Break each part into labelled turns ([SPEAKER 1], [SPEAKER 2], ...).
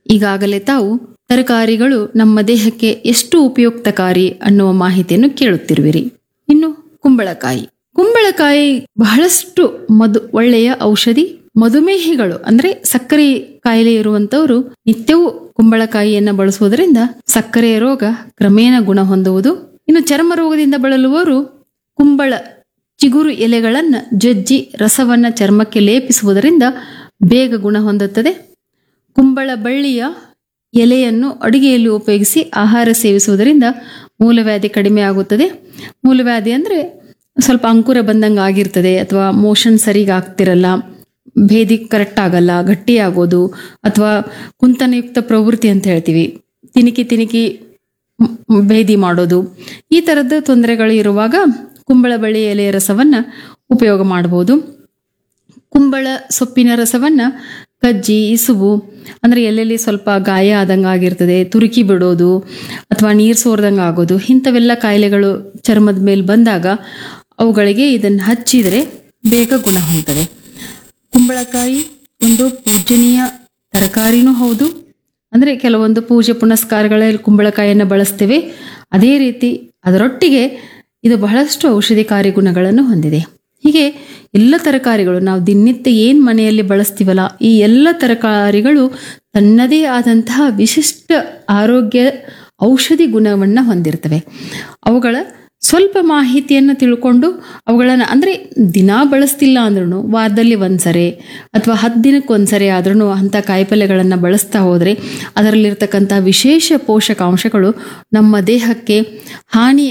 [SPEAKER 1] ಈಗಾಗಲೇ ತಾವು ತರಕಾರಿಗಳು ನಮ್ಮ ದೇಹಕ್ಕೆ ಎಷ್ಟು ಉಪಯುಕ್ತಕಾರಿ ಅನ್ನುವ ಮಾಹಿತಿಯನ್ನು ಕೇಳುತ್ತಿರುವಿರಿ ಇನ್ನು ಕುಂಬಳಕಾಯಿ ಕುಂಬಳಕಾಯಿ ಬಹಳಷ್ಟು ಮಧು ಒಳ್ಳೆಯ ಔಷಧಿ ಮಧುಮೇಹಿಗಳು ಅಂದ್ರೆ ಸಕ್ಕರೆ ಕಾಯಿಲೆ ಇರುವಂತವರು ನಿತ್ಯವೂ ಕುಂಬಳಕಾಯಿಯನ್ನ ಬಳಸುವುದರಿಂದ ಸಕ್ಕರೆಯ ರೋಗ ಕ್ರಮೇಣ ಗುಣ ಹೊಂದುವುದು ಇನ್ನು ಚರ್ಮ ರೋಗದಿಂದ ಬಳಲುವವರು ಕುಂಬಳ ಚಿಗುರು ಎಲೆಗಳನ್ನ ಜಜ್ಜಿ ರಸವನ್ನ ಚರ್ಮಕ್ಕೆ ಲೇಪಿಸುವುದರಿಂದ ಬೇಗ ಗುಣ ಹೊಂದುತ್ತದೆ ಕುಂಬಳ ಬಳ್ಳಿಯ ಎಲೆಯನ್ನು ಅಡುಗೆಯಲ್ಲಿ ಉಪಯೋಗಿಸಿ ಆಹಾರ ಸೇವಿಸುವುದರಿಂದ ಮೂಲವ್ಯಾಧಿ ಕಡಿಮೆ ಆಗುತ್ತದೆ ಮೂಲವ್ಯಾಧಿ ಅಂದರೆ ಸ್ವಲ್ಪ ಅಂಕುರ ಬಂದಂಗೆ ಆಗಿರ್ತದೆ ಅಥವಾ ಮೋಷನ್ ಸರಿಗೆ ಆಗ್ತಿರಲ್ಲ ಭೇದಿ ಕರೆಕ್ಟ್ ಆಗಲ್ಲ ಗಟ್ಟಿಯಾಗೋದು ಅಥವಾ ಕುಂತನಯುಕ್ತ ಪ್ರವೃತ್ತಿ ಅಂತ ಹೇಳ್ತೀವಿ ತಿನಿಕಿ ತಿನಿಕಿ ಮ್- ಮ್- ಭೇದಿ ಮಾಡೋದು ಈ ಥರದ ತೊಂದರೆಗಳು ಇರುವಾಗ ಕುಂಬಳ ಬಳ್ಳಿ ಎಲೆಯ ರಸವನ್ನು ಉಪಯೋಗ ಮಾಡಬಹುದು ಕುಂಬಳ ಸೊಪ್ಪಿನ ರಸವನ್ನ ಕಜ್ಜಿ ಇಸುಬು ಅಂದ್ರೆ ಎಲ್ಲೆಲ್ಲಿ ಸ್ವಲ್ಪ ಗಾಯ ಆದಂಗೆ ಆಗಿರ್ತದೆ ತುರುಕಿ ಬಿಡೋದು ಅಥವಾ ನೀರು ಸೋರ್ದಂಗೆ ಆಗೋದು ಇಂಥವೆಲ್ಲ ಕಾಯಿಲೆಗಳು ಚರ್ಮದ ಮೇಲೆ ಬಂದಾಗ ಅವುಗಳಿಗೆ ಇದನ್ನು ಹಚ್ಚಿದರೆ ಬೇಗ ಗುಣ ಹೊಂದ್ತದೆ ಕುಂಬಳಕಾಯಿ ಒಂದು ಪೂಜನೀಯ ತರಕಾರಿನೂ ಹೌದು ಅಂದರೆ ಕೆಲವೊಂದು ಪೂಜೆ ಪುನಸ್ಕಾರಗಳಲ್ಲಿ ಕುಂಬಳಕಾಯಿಯನ್ನು ಬಳಸ್ತೇವೆ ಅದೇ ರೀತಿ ಅದರೊಟ್ಟಿಗೆ ಇದು ಬಹಳಷ್ಟು ಔಷಧಿಕಾರಿ ಗುಣಗಳನ್ನು ಹೊಂದಿದೆ ಹೀಗೆ ಎಲ್ಲ ತರಕಾರಿಗಳು ನಾವು ದಿನನಿತ್ಯ ಏನು ಮನೆಯಲ್ಲಿ ಬಳಸ್ತೀವಲ್ಲ ಈ ಎಲ್ಲ ತರಕಾರಿಗಳು ತನ್ನದೇ ಆದಂತಹ ವಿಶಿಷ್ಟ ಆರೋಗ್ಯ ಔಷಧಿ ಗುಣವನ್ನು ಹೊಂದಿರ್ತವೆ ಅವುಗಳ ಸ್ವಲ್ಪ ಮಾಹಿತಿಯನ್ನು ತಿಳ್ಕೊಂಡು ಅವುಗಳನ್ನು ಅಂದರೆ ದಿನಾ ಬಳಸ್ತಿಲ್ಲ ಅಂದ್ರೂ ವಾರದಲ್ಲಿ ಒಂದ್ಸರಿ ಅಥವಾ ಹತ್ತು ದಿನಕ್ಕೆ ಒಂದ್ಸರಿ ಆದ್ರೂ ಅಂಥ ಕಾಯಿಪಲ್ಯಗಳನ್ನು ಬಳಸ್ತಾ ಹೋದರೆ ಅದರಲ್ಲಿರ್ತಕ್ಕಂಥ ವಿಶೇಷ ಪೋಷಕಾಂಶಗಳು ನಮ್ಮ ದೇಹಕ್ಕೆ ಹಾನಿ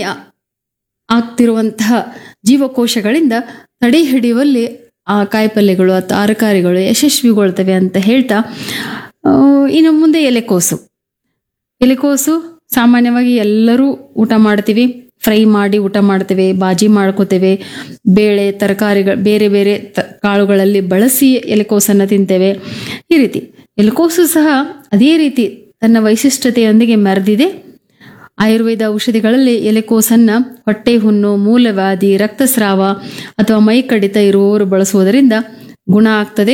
[SPEAKER 1] ಆಗ್ತಿರುವಂತಹ ಜೀವಕೋಶಗಳಿಂದ ತಡೆ ಹಿಡಿಯುವಲ್ಲಿ ಆ ಕಾಯಿಪಲ್ಯಗಳು ಅಥವಾ ತರಕಾರಿಗಳು ಯಶಸ್ವಿಗೊಳ್ತವೆ ಅಂತ ಹೇಳ್ತಾ ಆ, ಇನ್ನು ಮುಂದೆ ಎಲೆಕೋಸು ಎಲೆಕೋಸು ಸಾಮಾನ್ಯವಾಗಿ ಎಲ್ಲರೂ ಊಟ ಮಾಡ್ತೀವಿ ಫ್ರೈ ಮಾಡಿ ಊಟ ಮಾಡ್ತೇವೆ ಬಾಜಿ ಮಾಡ್ಕೋತೇವೆ ಬೇಳೆ ತರಕಾರಿಗಳು ಬೇರೆ ಬೇರೆ ತ ಕಾಳುಗಳಲ್ಲಿ ಬಳಸಿ ಎಲೆಕೋಸನ್ನು ತಿಂತೇವೆ ಈ ರೀತಿ ಎಲೆಕೋಸು ಸಹ ಅದೇ ರೀತಿ ತನ್ನ ವೈಶಿಷ್ಟ್ಯತೆಯೊಂದಿಗೆ ಮೆರೆದಿದೆ ಆಯುರ್ವೇದ ಔಷಧಿಗಳಲ್ಲಿ ಎಲೆಕೋಸನ್ನ ಹೊಟ್ಟೆ ಹುಣ್ಣು ಮೂಲವ್ಯಾಧಿ ರಕ್ತಸ್ರಾವ ಅಥವಾ ಮೈ ಕಡಿತ ಇರುವವರು ಬಳಸುವುದರಿಂದ ಗುಣ ಆಗ್ತದೆ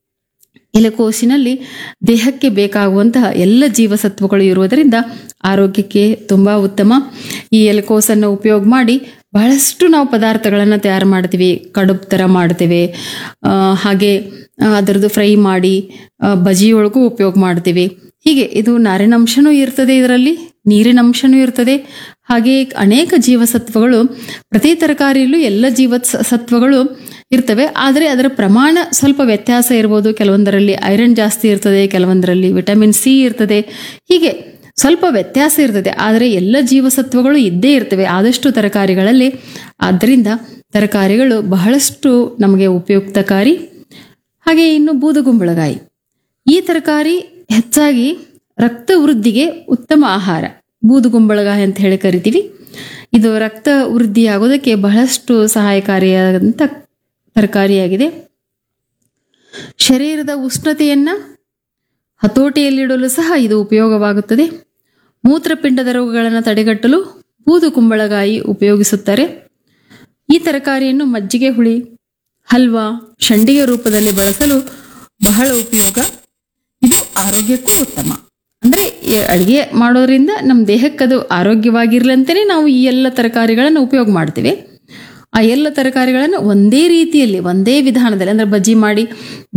[SPEAKER 1] ಎಲೆಕೋಸಿನಲ್ಲಿ ದೇಹಕ್ಕೆ ಬೇಕಾಗುವಂತಹ ಎಲ್ಲ ಜೀವಸತ್ವಗಳು ಇರುವುದರಿಂದ ಆರೋಗ್ಯಕ್ಕೆ ತುಂಬ ಉತ್ತಮ ಈ ಎಲೆಕೋಸನ್ನು ಉಪಯೋಗ ಮಾಡಿ ಬಹಳಷ್ಟು ನಾವು ಪದಾರ್ಥಗಳನ್ನು ತಯಾರು ಮಾಡ್ತೀವಿ ಕಡುಬು ಥರ ಮಾಡ್ತೇವೆ ಆ, ಹಾಗೆ ಆ, ಅದರದ್ದು ಫ್ರೈ ಮಾಡಿ ಆ, ಬಜಿಯೊಳಗೂ ಉಪಯೋಗ ಮಾಡ್ತೀವಿ ಹೀಗೆ ಇದು ನಾರಿನಂಶನೂ ಇರ್ತದೆ ಇದರಲ್ಲಿ ನೀರಿನ ಅಂಶನೂ ಇರ್ತದೆ ಹಾಗೆ ಅನೇಕ ಜೀವಸತ್ವಗಳು ಪ್ರತಿ ತರಕಾರಿಯಲ್ಲೂ ಎಲ್ಲ ಜೀವ ಸತ್ವಗಳು ಇರ್ತವೆ ಆದರೆ ಅದರ ಪ್ರಮಾಣ ಸ್ವಲ್ಪ ವ್ಯತ್ಯಾಸ ಇರ್ಬೋದು ಕೆಲವೊಂದರಲ್ಲಿ ಐರನ್ ಜಾಸ್ತಿ ಇರ್ತದೆ ಕೆಲವೊಂದರಲ್ಲಿ ವಿಟಮಿನ್ ಸಿ ಇರ್ತದೆ ಹೀಗೆ ಸ್ವಲ್ಪ ವ್ಯತ್ಯಾಸ ಇರ್ತದೆ ಆದರೆ ಎಲ್ಲ ಜೀವಸತ್ವಗಳು ಇದ್ದೇ ಇರ್ತವೆ ಆದಷ್ಟು ತರಕಾರಿಗಳಲ್ಲಿ ಆದ್ದರಿಂದ ತರಕಾರಿಗಳು ಬಹಳಷ್ಟು ನಮಗೆ ಉಪಯುಕ್ತಕಾರಿ ಹಾಗೆ ಇನ್ನು ಬೂದುಗುಂಬಳಕಾಯಿ ಈ ತರಕಾರಿ ಹೆಚ್ಚಾಗಿ ರಕ್ತ ವೃದ್ಧಿಗೆ ಉತ್ತಮ ಆಹಾರ ಬೂದುಗುಂಬಳಕಾಯಿ ಅಂತ ಹೇಳಿ ಕರಿತೀವಿ ಇದು ರಕ್ತ ವೃದ್ಧಿಯಾಗೋದಕ್ಕೆ ಬಹಳಷ್ಟು ಸಹಾಯಕಾರಿಯಾದಂಥ ತರಕಾರಿಯಾಗಿದೆ ಶರೀರದ ಉಷ್ಣತೆಯನ್ನ ಹತೋಟಿಯಲ್ಲಿಡಲು ಸಹ ಇದು ಉಪಯೋಗವಾಗುತ್ತದೆ ಮೂತ್ರಪಿಂಡದ ರೋಗಗಳನ್ನು ತಡೆಗಟ್ಟಲು ಬೂದು ಕುಂಬಳಕಾಯಿ ಉಪಯೋಗಿಸುತ್ತಾರೆ ಈ ತರಕಾರಿಯನ್ನು ಮಜ್ಜಿಗೆ ಹುಳಿ ಹಲ್ವಾ ಶಂಡಿಗೆ ರೂಪದಲ್ಲಿ ಬಳಸಲು ಬಹಳ ಉಪಯೋಗ ಇದು ಆರೋಗ್ಯಕ್ಕೂ ಉತ್ತಮ ಅಂದ್ರೆ ಈ ಅಡಿಗೆ ಮಾಡೋದ್ರಿಂದ ನಮ್ಮ ದೇಹಕ್ಕೆ ಅದು ಆರೋಗ್ಯವಾಗಿರ್ಲಿ ಅಂತಲೇ ನಾವು ಈ ಎಲ್ಲ ತರಕಾರಿಗಳನ್ನು ಉಪಯೋಗ ಮಾಡ್ತೀವಿ ಆ ಎಲ್ಲ ತರಕಾರಿಗಳನ್ನು ಒಂದೇ ರೀತಿಯಲ್ಲಿ ಒಂದೇ ವಿಧಾನದಲ್ಲಿ ಅಂದ್ರೆ ಬಜ್ಜಿ ಮಾಡಿ